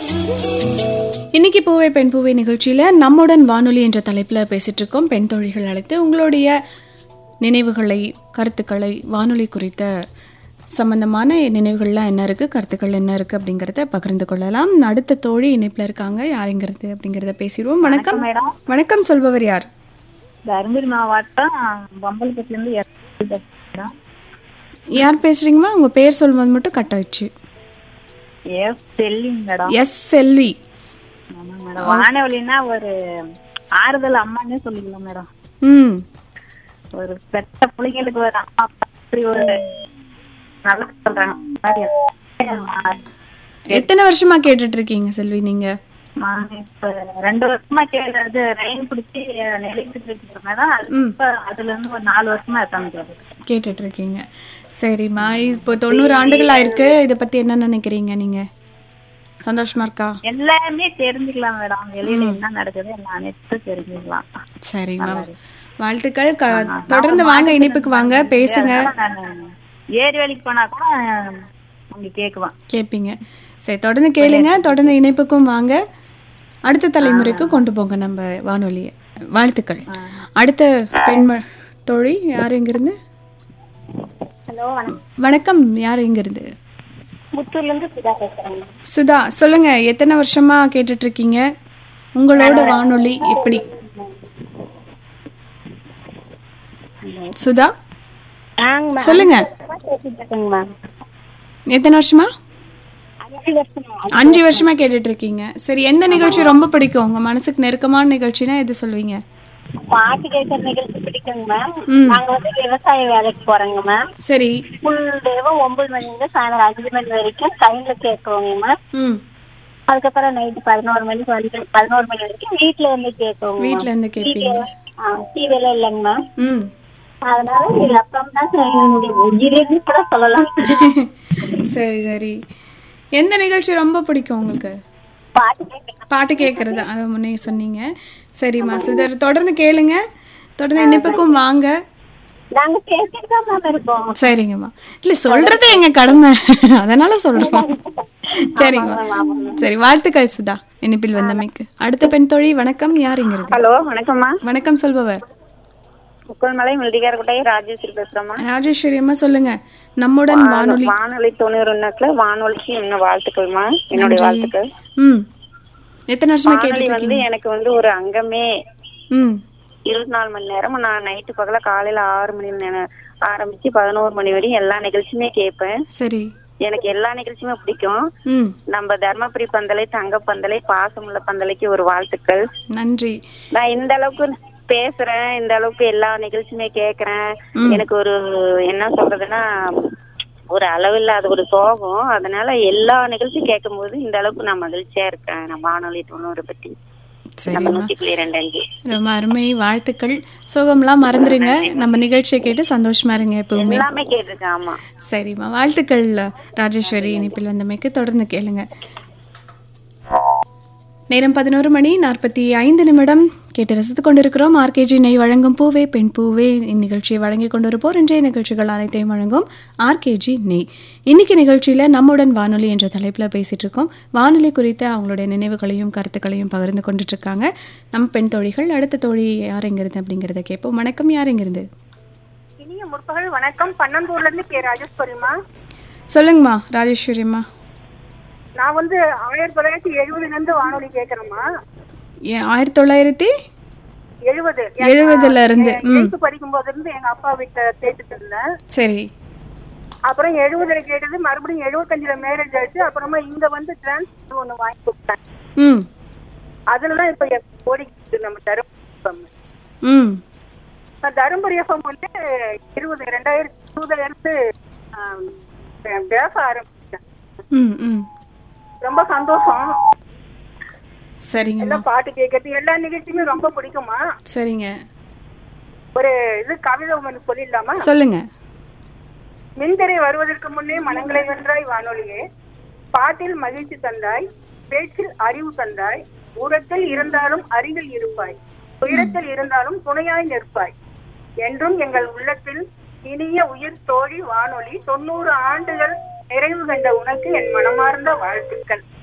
இன்னைக்கு பூவே பெண் பூவே நிகழ்ச்சியில நம்முடன் வானொலி என்ற தலைப்புல பேசிட்டு இருக்கோம் பெண் தோழிகள் அழைத்து உங்களுடைய நினைவுகளை கருத்துக்களை வானொலி குறித்த சம்பந்தமான நினைவுகள்லாம் என்ன இருக்கு கருத்துக்கள் என்ன இருக்கு அப்படிங்கறத பகிர்ந்து கொள்ளலாம் அடுத்த தோழி இணைப்புல இருக்காங்க யாருங்கிறது அப்படிங்கறத பேசிடுவோம் வணக்கம் மேடம் வணக்கம் சொல்பவர் யார் தருமபுரி மாவட்டம் பம்பலப்பட்டில இருந்து பேசுறேன் யார் பேசுறீங்கம்மா உங்க பேர் சொல்லும்போது மட்டும் கட் ஆயிடுச்சு எஸ் செல்லிங் மேடம் எஸ் செல்வி ஆமாங்க மேடம் வானவழின்னா ஒரு ஆறுதல் அம்மானே சொல்லிக்கலாம் மேடம் ம் ஒரு பெத்த பிள்ளைங்களுக்கு ஒரு அம்மா அப்படி ஒரு நல்லா சொல்றாங்க மாதிரி எத்தனை வருஷமா கேட்டுட்டு இருக்கீங்க செல்வி நீங்க நான் இப்ப ரெண்டு வருஷமா கேட்டது ரயில் பிடிச்சி நிலைச்சிட்டு இருக்கிற மேடம் அது இப்ப அதுல இருந்து ஒரு நாலு வருஷமா இருக்காங்க கேட்டுட்டு இருக்கீங்க சரிம்மா இப்போ தொண்ணூறு ஆண்டுகள் ஆயிருக்கு இதை பத்தி என்ன நினைக்கிறீங்க நீங்க சந்தோஷமா இருக்கா எல்லாமே தெரிஞ்சுக்கலாம் மேடம் வெளியில என்ன நடக்குது எல்லாம் அனைத்தும் தெரிஞ்சுக்கலாம் சரிம்மா வாழ்த்துக்கள் க- தொடர்ந்து வாங்க இணைப்புக்கு வாங்க பேசுங்க நான் ஏரி வேலைக்கு போனா கூட அங்க கேக்குவேன் கேட்பீங்க சரி தொடர்ந்து கேளுங்க தொடர்ந்து இணைப்புக்கும் வாங்க அடுத்த தலைமுறைக்கு கொண்டு போங்க நம்ம வானொலியை வாழ்த்துக்கள் அடுத்த பெண் ம- தோழி யார் இங்கிருந்து ஹலோ வணக்கம் யார் இங்கிருந்து முத்தூர்ல இருந்து சுதா பேசுறேன் சுதா சொல்லுங்க எத்தனை வருஷமா கேட்டுட்டு இருக்கீங்க உங்களோட வானொலி எப்படி சுதா சொல்லுங்க மேம் எத்தனை வருஷமா அஞ்சு வருஷம் அஞ்சு வருஷமா கேட்டுட்டு இருக்கீங்க சரி எந்த நிகழ்ச்சி ரொம்ப பிடிக்கும் உங்க மனசுக்கு நெருக்கமான நிகழ்ச்சினா எது சொல்வீங்க பாட்டு கேட்கற நிகழ்ச்சி பிடிக்குங்க மேம் நாங்க வந்து விவசாய வேலைக்கு போறோங்க மேம் சரி ஃபுல் டேவும் ஒன்பது மணிலேருந்து சாயந்தரம் அஞ்சு மணி வரைக்கும் கையில கேட்குவோங்க மேம் ம் அதுக்கப்புறம் நைட்டு பதினோரு மணிக்கு வந்து பதினோரு மணி வரைக்கும் வீட்டுல இருந்து கேட்குவோங்க வீட்ல இருந்து கேட்பீங்க டிவில இல்லைங்க மேம் ம் அதனால எங்க அப்பா தான் என்னுடைய உயிரின்னு கூட சொல்லலாம் சரி சரி எந்த நிகழ்ச்சி ரொம்ப பிடிக்கும் உங்களுக்கு பாட்டு கேட்க பாட்டு கேட்கறது அதை முன்னே சொன்னீங்க சரிம்மா சுதர் தொடர்ந்து கேளுங்க தொடர்ந்து இணைப்புக்கும் வாங்க நாங்க கேட்டுட்டு தான் மேம் இருக்கோம் சரிங்கம்மா இல்ல சொல்றது எங்க கடமை அதனால சொல்றோம் சரிங்கம்மா சரி வாழ்த்துக்கள் சுதா இணைப்பில் வந்தமைக்கு அடுத்த பெண் தோழி வணக்கம் யார் இங்க இருக்கு ஹலோ வணக்கம்மா வணக்கம் சொல்பவர் முக்கல்மலை மில்டிகாரக்குட்டை ராஜேஸ்வரி பேசுறேம்மா ராஜேஸ்வரி அம்மா சொல்லுங்க நம்முடன் வானொலி வானொலி தொண்ணூறு ஒண்ணுக்குல வானொலிக்கு இன்னும் வாழ்த்துக்கள்மா என்னுடைய வாழ்த்துக்கள் ம் எத்தனை வருஷமா வானொலி கேட்டுட்டு வந்து இருக்கீங்க எனக்கு வந்து ஒரு அங்கமே ம் இருபத்தி நாலு மணி நேரம் நான் நைட்டு பகல காலையில ஆறு மணி நே- ஆரம்பிச்சு பதினோரு மணி வரையும் எல்லா நிகழ்ச்சியுமே கேட்பேன் சரி எனக்கு எல்லா நிகழ்ச்சியுமே பிடிக்கும் ம் நம்ம தர்மபுரி பந்தலை தங்க பந்தலை பாசமுள்ள பந்தலைக்கு ஒரு வாழ்த்துக்கள் நன்றி நான் இந்த அளவுக்கு பேசுறேன் இந்த அளவுக்கு எல்லா நிகழ்ச்சியுமே கேக்குறேன் எனக்கு ஒரு என்ன சொல்றதுன்னா ஒரு அளவில்லாத ஒரு சோகம் அதனால எல்லா நிகழ்ச்சியும் கேட்கும்போது இந்த அளவுக்கு நான் மகிழ்ச்சியா இருக்கேன் நான் வானொலி தொண்ணூறு பத்தி நம்ம சரிம்மா நூத்தி புள்ளி ரெண்டு அஞ்சு ரொம்ப அருமை வாழ்த்துக்கள் சோகம்லாம் மறந்துருங்க நம்ம நிகழ்ச்சியை கேட்டு சந்தோஷமா இருங்க எப்பவுமே எல்லாமே கேட்டிருக்கேன் ஆமா சரிம்மா வாழ்த்துக்கள் ராஜேஸ்வரி இணைப்பில் வந்தமைக்கு தொடர்ந்து கேளுங்க நேரம் பதினோரு மணி நாற்பத்தி ஐந்து நிமிடம் கேட்டு ரசித்துக் கொண்டிருக்கிறோம் ஆர்கேஜி நெய் வழங்கும் பூவே பெண் பூவே இந்நிகழ்ச்சியை வழங்கி கொண்டிருப்போர் இன்றைய நிகழ்ச்சிகள் அனைத்தையும் வழங்கும் ஆர்கேஜி நெய் இன்னைக்கு நிகழ்ச்சியில நம்முடன் வானொலி என்ற தலைப்புல பேசிட்டு இருக்கோம் வானொலி குறித்த அவங்களுடைய நினைவுகளையும் கருத்துக்களையும் பகிர்ந்து கொண்டுட்டு இருக்காங்க நம்ம பெண் தோழிகள் அடுத்த தோழி யார் எங்கிருந்து அப்படிங்கறத கேட்போம் வணக்கம் யார் எங்கிருந்து இனிய முற்பகல் வணக்கம் பன்னந்தூர்ல இருந்து கே ராஜேஸ்வரிமா சொல்லுங்கம்மா ராஜேஸ்வரிம்மா நான் வந்து ஆயிரத்தி தொள்ளாயிரத்தி எழுபதுல இருந்து வானொலி கேட்கறேம்மா ஏ- ஆயிரத்தி தொள்ளாயிரத்தி எழுபது எழுபதுல இருந்து ம் எயித்து படிக்கும் போது இருந்து எங்க அப்பா வீட்டுல கேட்டுட்டு இருந்தேன் சரி அப்புறம் எழுபதுல கேட்டது மறுபடியும் எழுபத்தஞ்சுல மேரேஜ் ஆயிடுச்சு அப்புறமா இங்க வந்து டிரான்ஸ்பர் ஒண்ணு வாங்கி கொடுத்தேன் ம் அதுலதான் இப்ப எப்ப ஓடிக்கிட்டு நம்ம தருமபுரி ம் நான் தருமபுரி எஃப்எம் வந்து இருபது ரெண்டாயிரத்தி இருபதுல இருந்து ஆம், பேச ஆரம்பிச்சேன் ம் ம் ரொம்ப சந்தோஷம் சரிங்கம்மா எல்லாம் பாட்டு கேட்கறது எல்லா நிகழ்ச்சியுமே ரொம்ப பிடிக்குமா சரிங்க ஒரு இது கவிதை ஒன்று சொல்லிடலாமா சொல்லுங்க மின்திரை வருவதற்கு முன்னே மனங்களை வென்றாய் வானொலியே பாட்டில் மகிழ்ச்சி தந்தாய் பேச்சில் அறிவு தந்தாய் தூரத்தில் இருந்தாலும் அருகில் இருப்பாய் துயரத்தில் இருந்தாலும் துணையாய் நிற்பாய் என்றும் எங்கள் உள்ளத்தில் இனிய உயிர் தோழி வானொலி தொண்ணூறு ஆண்டுகள் நிறைவு கண்ட உனக்கு என் மனமார்ந்த வாழ்த்துக்கள்